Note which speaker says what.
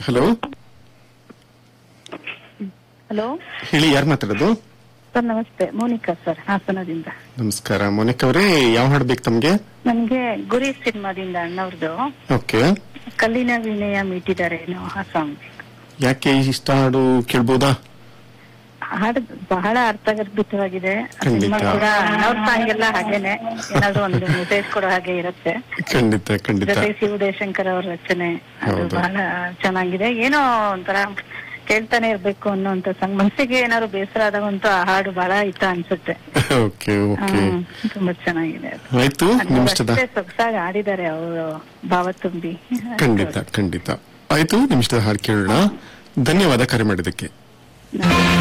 Speaker 1: Hello
Speaker 2: hello
Speaker 1: ಹೇಳಿ ಯಾರು ಮಾತಾಡೋದು
Speaker 2: ಸರ್ ನಮಸ್ತೆ ಮೋನಿಕಾ ಸರ್ ಹಾಸನದಿಂದ
Speaker 1: ನಮಸ್ಕಾರ ಮೋನಿಕ್ ಅವರೇ ಯಾವ ಹಾಡು ಬೇಕು ತಮ್ಗೆ
Speaker 2: ನನ್ಗೆ ಗುರಿ ಸಿನಿಮಾದಿಂದ ಅಣ್ಣವ್ರದ್ದು
Speaker 1: ಓಕೆ
Speaker 2: ಕಲ್ಲಿನ ವಿನಯ ಮೀಟಿದ್ದಾರೆ ಏನೋ ಆ ಸಾಂಗ್
Speaker 1: ಯಾಕೆ ಇಷ್ಟ ಹಾಡು ಕೇಳ್ಬೋದಾ
Speaker 2: ಹಾಡು ಬಹಳ ಅರ್ಥಗರ್ಭಿತವಾಗಿದೆ ಆ
Speaker 1: ಖಂಡಿತ.
Speaker 2: ಸಿನಿಮಾ ಕೂಡ ಅಣ್ಣವ್ರ ಸಾಂಗ್ ಎಲ್ಲ ಹಾಗೇನೆ ಏನಾದ್ರು ಒಂದು ಮೆಸೇಜ್ ಕೊಡೋ ಹಾಗೆ ಇರುತ್ತೆ
Speaker 1: ಖಂಡಿತ ಖಂಡಿತ
Speaker 2: ಜೊತೆ ಶಿವ ದೇಶಂಕರ್ ಅವ್ರ ರಚನೆ ಅದು
Speaker 1: ಹೌದು.
Speaker 2: ಬಹಳ ಚೆನ್ನಾಗಿದೆ ಏನೋ ಒಂಥರ ಕೇಳ್ತಾನೆ ಇರ್ಬೇಕು ಅನ್ನೋಂತ ಸಂಗ್ ಮನ್ಸಿಗೆ ಏನಾದ್ರು ಬೇಸರ ಆದಾಗಂತೂ ಆ ಹಾಡು ಬಹಳ ಇಷ್ಟ ಅನ್ಸುತ್ತೆ
Speaker 1: ಓಕೆ ಓಕೆ
Speaker 2: ಹ್ಮ್ ತುಂಬಾ ಚೆನ್ನಾಗಿದೆ ಅದು
Speaker 1: ಆಯ್ತು ನಿಮ್ ಇಷ್ಟದ
Speaker 2: ಅಷ್ಟೇ ಸೊಗಸಾಗಿ ಆಡಿದ್ದಾರೆ ಅವರು ಭಾವ ತುಂಬಿ
Speaker 1: ಖಂಡಿತ ಖಂಡಿತ ಆಯ್ತು ನಿಮ್ ಇಷ್ಟದ ಹಾಡು ಕೇಳೋಣ ಧನ್ಯವಾದ ಕರೆ ಮಾಡಿದ್ದಕ್ಕೆ
Speaker 2: ನಾನು